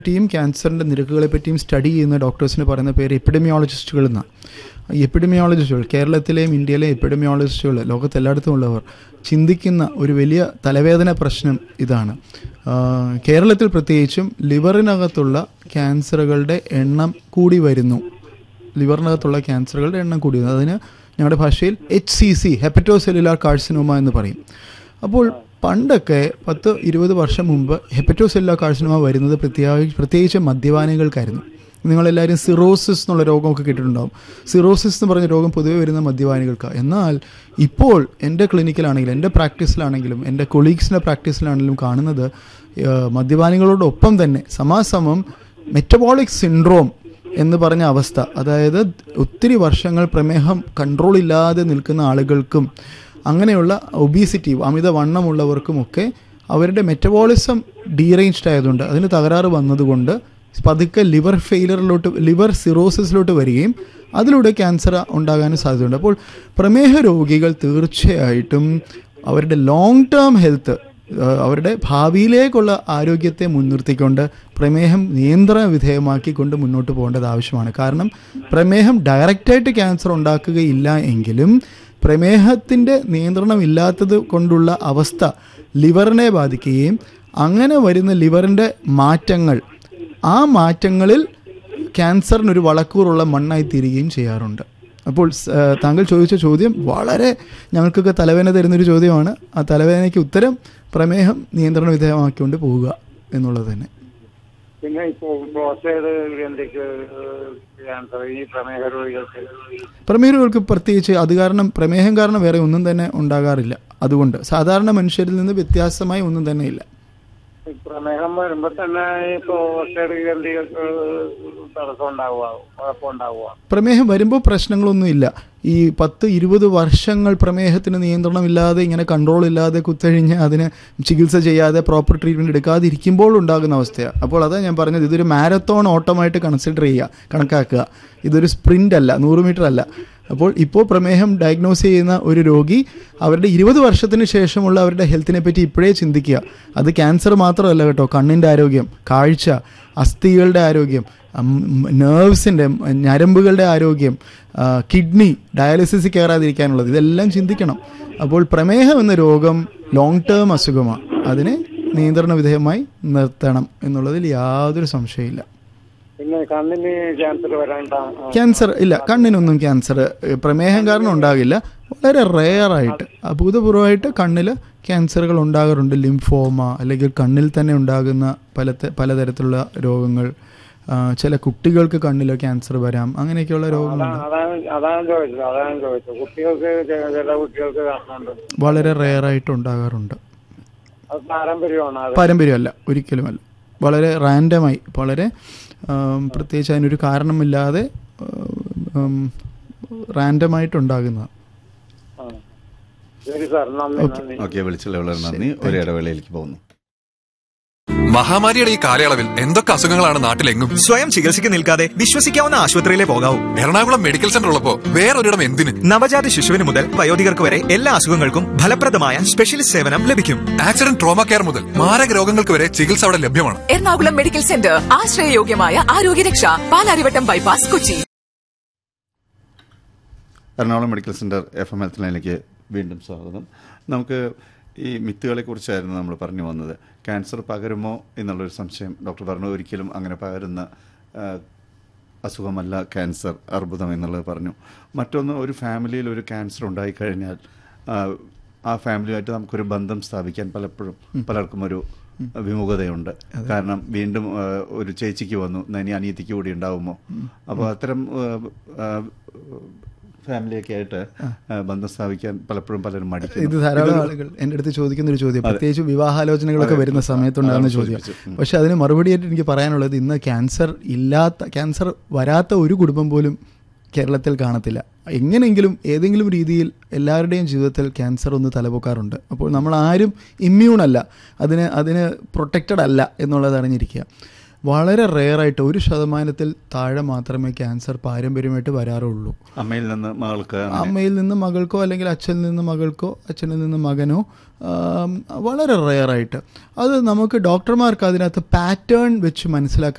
പറ്റിയും ക്യാൻസറിൻ്റെ നിരക്കുകളെ പറ്റിയും സ്റ്റഡി ചെയ്യുന്ന ഡോക്ടേഴ്സിന് പറയുന്ന പേര് എപ്പിഡമിയോളജിസ്റ്റുകൾ എന്നാണ് ഈ എപ്പിഡമിയോളജിസ്റ്റുകൾ കേരളത്തിലെയും ഇന്ത്യയിലെയും എപ്പിഡമിയോളജിസ്റ്റുകൾ ലോകത്തെല്ലായിടത്തും ഉള്ളവർ ചിന്തിക്കുന്ന ഒരു വലിയ തലവേദന പ്രശ്നം ഇതാണ് ആ, കേരളത്തിൽ പ്രത്യേകിച്ചും ലിവറിനകത്തുള്ള ക്യാൻസറുകളുടെ എണ്ണം കൂടി വരുന്നു ലിവറിനകത്തുള്ള ക്യാൻസറുകളുടെ എണ്ണം കൂടി വരുന്നു അതിന് ഞങ്ങളുടെ ഭാഷയിൽ H C C hepatocellular carcinoma എന്ന് പറയും അപ്പോൾ പണ്ടൊക്കെ പത്ത് ഇരുപത് വർഷം മുമ്പ് ഹെപ്പറ്റോസെല്ലുലാർ കാഴ്സിനോമ വരുന്നത് പ്രത്യേകിച്ച് പ്രത്യേകിച്ച് മദ്യപാനികൾക്കായിരുന്നു നിങ്ങളെല്ലാവരും സിറോസിസ് എന്നുള്ള രോഗമൊക്കെ കേട്ടിട്ടുണ്ടാവും സിറോസിസ് എന്ന് പറഞ്ഞ രോഗം പൊതുവെ വരുന്ന മദ്യപാനികൾക്കാണ് എന്നാൽ ഇപ്പോൾ എൻ്റെ ക്ലിനിക്കിലാണെങ്കിലും എൻ്റെ പ്രാക്ടീസിലാണെങ്കിലും എൻ്റെ കൊളീഗ്സിൻ്റെ പ്രാക്ടീസിലാണെങ്കിലും കാണുന്നത് ഏഹ്, മദ്യപാനികളോടൊപ്പം തന്നെ സമാസമം മെറ്റബോളിക് സിൻഡ്രോം എന്ന് പറഞ്ഞ അവസ്ഥ അതായത് ഒത്തിരി വർഷങ്ങൾ പ്രമേഹം കൺട്രോൾ ഇല്ലാതെ നിൽക്കുന്ന ആളുകൾക്കും അങ്ങനെയുള്ള ഒബീസിറ്റി അമിത വണ്ണമുള്ളവർക്കുമൊക്കെ അവരുടെ മെറ്റബോളിസം ഡീറേഞ്ച്ഡ് ആയതുകൊണ്ട് അതിന് തകരാറ് വന്നതുകൊണ്ട് പതുക്കെ ലിവർ ഫെയിലറിലോട്ട് ലിവർ സിറോസിസിലോട്ട് വരികയും അതിലൂടെ ക്യാൻസർ ഉണ്ടാകാനും സാധ്യതയുണ്ട് അപ്പോൾ പ്രമേഹ രോഗികൾ തീർച്ചയായിട്ടും അവരുടെ ലോങ് ടേം ഹെൽത്ത് ഏഹ് അവരുടെ ഭാവിയിലേക്കുള്ള ആരോഗ്യത്തെ മുൻനിർത്തിക്കൊണ്ട് പ്രമേഹം നിയന്ത്രണ വിധേയമാക്കിക്കൊണ്ട് മുന്നോട്ട് പോകേണ്ടത് ആവശ്യമാണ് കാരണം പ്രമേഹം ഡയറക്റ്റായിട്ട് ക്യാൻസർ ഉണ്ടാക്കുകയില്ല എങ്കിലും പ്രമേഹത്തിൻ്റെ നിയന്ത്രണം ഇല്ലാത്തത് കൊണ്ടുള്ള അവസ്ഥ ലിവറിനെ ബാധിക്കുകയും അങ്ങനെ വരുന്ന ലിവറിൻ്റെ മാറ്റങ്ങൾ ആ മാറ്റങ്ങളിൽ ക്യാൻസറിനൊരു വളക്കൂറുള്ള മണ്ണായി തീരുകയും ചെയ്യാറുണ്ട് അപ്പോൾ സ്- ഏഹ് താങ്കൾ ചോദിച്ച ചോദ്യം വളരെ ഞങ്ങൾക്കൊക്കെ തലവേദന തരുന്നൊരു ചോദ്യമാണ് ആ തലവേദനയ്ക്ക് ഉത്തരം പ്രമേഹം നിയന്ത്രണ വിധേയമാക്കിക്കൊണ്ട് പോവുക എന്നുള്ളത് തന്നെ പിന്നെ ഇപ്പോൾ പ്രോസ്റ്റേറ്റ് ഗ്രന്ഥിക്ക് ക്യാൻസർ ഈ പ്രമേഹ രോഗികൾക്ക് പ്രമേഹങ്ങൾക്ക് പ്രത്യേകിച്ച് അത് കാരണം പ്രമേഹം കാരണം വേറെ ഒന്നും തന്നെ ഉണ്ടാകാറില്ല അതുകൊണ്ട് സാധാരണ മനുഷ്യരിൽ നിന്ന് വ്യത്യാസമായി ഒന്നും തന്നെ ഇല്ല ഈ പ്രമേഹം വരുമ്പോ തന്നെ ഈ പ്രോസ്റ്റേറ്റ് ഗ്രന്ഥികൾക്ക് തടസ്സം ഉണ്ടാവുക കുഴപ്പമുണ്ടാവുക പ്രമേഹം വരുമ്പോൾ പ്രശ്നങ്ങളൊന്നുമില്ല ഈ പത്ത് ഇരുപത് വർഷങ്ങൾ പ്രമേഹത്തിന് നിയന്ത്രണമില്ലാതെ ഇങ്ങനെ കൺട്രോൾ ഇല്ലാതെ കുത്തഴിഞ്ഞ് അതിന് ചികിത്സ ചെയ്യാതെ പ്രോപ്പർ ട്രീറ്റ്മെൻറ്റ് എടുക്കാതെ ഇരിക്കുമ്പോൾ ഉണ്ടാകുന്ന അവസ്ഥയാണ് അപ്പോൾ അതാ ഞാൻ പറഞ്ഞത് ഇതൊരു മാരത്തോൺ ഓട്ടമായിട്ട് കൺസിഡർ ചെയ്യുക കണക്കാക്കുക ഇതൊരു സ്പ്രിൻ്റ് അല്ല നൂറ് മീറ്റർ അല്ല അപ്പോൾ ഇപ്പോൾ പ്രമേഹം ഡയഗ്നോസ് ചെയ്യുന്ന ഒരു രോഗി അവരുടെ ഇരുപത് വർഷത്തിന് ശേഷമുള്ള അവരുടെ ഹെൽത്തിനെ പറ്റി ഇപ്പോഴേ ചിന്തിക്കുക അത് ക്യാൻസർ മാത്രമല്ല കേട്ടോ കണ്ണിൻ്റെ ആരോഗ്യം കാഴ്ച അസ്ഥികളുടെ ആരോഗ്യം നേർവ്സിൻ്റെ ഞരമ്പുകളുടെ ആരോഗ്യം ആ, കിഡ്നി ഡയാലിസിസ് കയറാതിരിക്കാനുള്ളത് ഇതെല്ലാം ചിന്തിക്കണം അപ്പോൾ പ്രമേഹം എന്ന രോഗം ലോങ് ടേം അസുഖമാണ് അതിനെ നിയന്ത്രണ വിധേയമായി നിർത്തണം എന്നുള്ളതിൽ യാതൊരു സംശയമില്ല പിന്നെ കണ്ണിന് ക്യാൻസർ വരാൻ ക്യാൻസർ ഇല്ല കണ്ണിനൊന്നും ക്യാൻസർ പ്രമേഹം കാരണം ഉണ്ടാകില്ല വളരെ റെയർ ആയിട്ട് അഭൂതപൂർവമായിട്ട് കണ്ണിൽ ക്യാൻസറുകൾ ഉണ്ടാകാറുണ്ട് ലിംഫോമ അല്ലെങ്കിൽ കണ്ണിൽ തന്നെ ഉണ്ടാകുന്ന പല പലതരത്തിലുള്ള രോഗങ്ങൾ ആ, ചില കുട്ടികൾക്ക് കണ്ണിൽ ക്യാൻസർ വരാം അങ്ങനെയൊക്കെയുള്ള രോഗങ്ങളുണ്ട് അതാണ് അതാണ് ചോദിച്ചത് അതാണ് ചോദിച്ചത് കുട്ടികൾക്ക് ചെ- ചില കുട്ടികൾക്ക് കാണുന്നുണ്ട് വളരെ റെയർ ആയിട്ട് ഉണ്ടാകാറുണ്ട് അത് പാരമ്പര്യമാണ് അത് പാരമ്പര്യമല്ല ഒരിക്കലുമല്ല വളരെ റാൻഡമായി വളരെ ആം, പ്രത്യേകിച്ച് അതിനൊരു കാരണമില്ലാതെ റാൻഡമായിട്ടുണ്ടാകുന്നതാണ് ആ. ശരി സാർ നന്ദി നന്ദി ഓക്കെ വിളിച്ചുള്ള വളരെ നന്ദി ഒരു ഇടവേളയിലേക്ക് പോകുന്നു മഹാമാരിയുടെ ഈ കാലയളവിൽ എന്തൊക്കെ അസുഖങ്ങളാണ് നാട്ടിലെങ്ങും സ്വയം ചികിത്സയ്ക്ക് നിൽക്കാതെ വിശ്വസിക്കാവുന്ന ആശുപത്രിയിലെ പോകാവൂ എറണാകുളം മെഡിക്കൽ സെന്റർ ഉള്ളപ്പോ വേറൊരിടം എന്തിന് നവജാത ശിശുവിന് മുതൽ വയോധികർക്ക് വരെ എല്ലാ അസുഖങ്ങൾക്കും ഫലപ്രദമായ സ്പെഷ്യലിസ്റ്റ് സേവനം ലഭിക്കും ആക്സിഡന്റ് ട്രോമ കെയർ മുതൽ മാരക രോഗങ്ങൾക്ക് വരെ ചികിത്സ അവിടെ ലഭ്യമാണ് എറണാകുളം മെഡിക്കൽ സെന്റർ ആശ്രയയോഗ്യമായ ആരോഗ്യരക്ഷ Palarivattom bypass Kochi Ernakulam medical centre F M health ലൈനിലേക്ക് വീണ്ടും സ്വാഗതം നമുക്ക് ഈ മിത്തുകളെ കുറിച്ചായിരുന്നു നമ്മൾ പറഞ്ഞു വന്നത് ക്യാൻസർ പകരുമോ എന്നുള്ളൊരു സംശയം ഡോക്ടർ പറഞ്ഞു ഒരിക്കലും അങ്ങനെ പകരുന്ന ആ, അസുഖമല്ല ക്യാൻസർ അർബുദം എന്നുള്ളത് പറഞ്ഞു മറ്റൊന്ന് ഒരു ഫാമിലിയിൽ ഒരു ക്യാൻസർ ഉണ്ടായിക്കഴിഞ്ഞാൽ ആ, ആ ഫാമിലിയുമായിട്ട് നമുക്കൊരു ബന്ധം സ്ഥാപിക്കാൻ പലപ്പോഴും പലർക്കും ഒരു വിമുഖതയുണ്ട് കാരണം വീണ്ടും ആ, ഒരു ചേച്ചിക്ക് വന്നു എന്നാ ഇനി അനിയത്തിക്ക് കൂടി ഉണ്ടാവുമോ അപ്പോൾ അത്തരം ആ, ആ, ഫാമിലിയൊക്കെ ആയിട്ട് ആ, ബന്ധം സ്ഥാപിക്കാൻ പലപ്പോഴും പലരും ഇത് മടിക്കുന്നു ധാരാളം ആളുകൾ എൻ്റെ അടുത്ത് ചോദിക്കുന്ന ഒരു ചോദ്യം പ്രത്യേകിച്ച് വിവാഹാലോചനകളൊക്കെ അതെ. വരുന്ന സമയത്തുണ്ടാകുന്ന അതാണ് ചോദ്യം സൂചിപ്പിച്ചത്. ഉം. പക്ഷെ അതിന് മറുപടിയായിട്ട് എനിക്ക് പറയാനുള്ളത് ഇന്ന് ക്യാൻസർ ഇല്ലാത്ത ക്യാൻസർ വരാത്ത ഒരു കുടുംബം പോലും കേരളത്തിൽ കാണത്തില്ല എങ്ങനെയെങ്കിലും ഏതെങ്കിലും രീതിയിൽ എല്ലാവരുടെയും ജീവിതത്തിൽ ക്യാൻസർ ഒന്ന് തലപൊക്കാറുണ്ട് അപ്പോൾ നമ്മൾ ആരും ഇമ്മ്യൂൺ അല്ല അതിന് അതിന് പ്രൊട്ടക്റ്റഡ് അല്ല എന്നുള്ളത് അറിഞ്ഞിരിക്കുക വളരെ റെയറായിട്ട് ഒരു ശതമാനത്തിൽ താഴെ മാത്രമേ ക്യാൻസർ പാരമ്പര്യമായിട്ട് വരാറുള്ളൂ അമ്മയിൽ നിന്ന് മകൾക്ക് അങ്ങനെ. അമ്മയിൽ നിന്ന് മകൾക്കോ അല്ലെങ്കിൽ അച്ഛനിൽ നിന്ന് മകൾക്കോ അച്ഛനിൽ നിന്ന് മകനോ ആം, വളരെ റെയറായിട്ട് അത് നമുക്ക് ഡോക്ടർമാർക്ക് അതിനകത്ത് പാറ്റേൺ വെച്ച് മനസ്സിലാക്കാൻ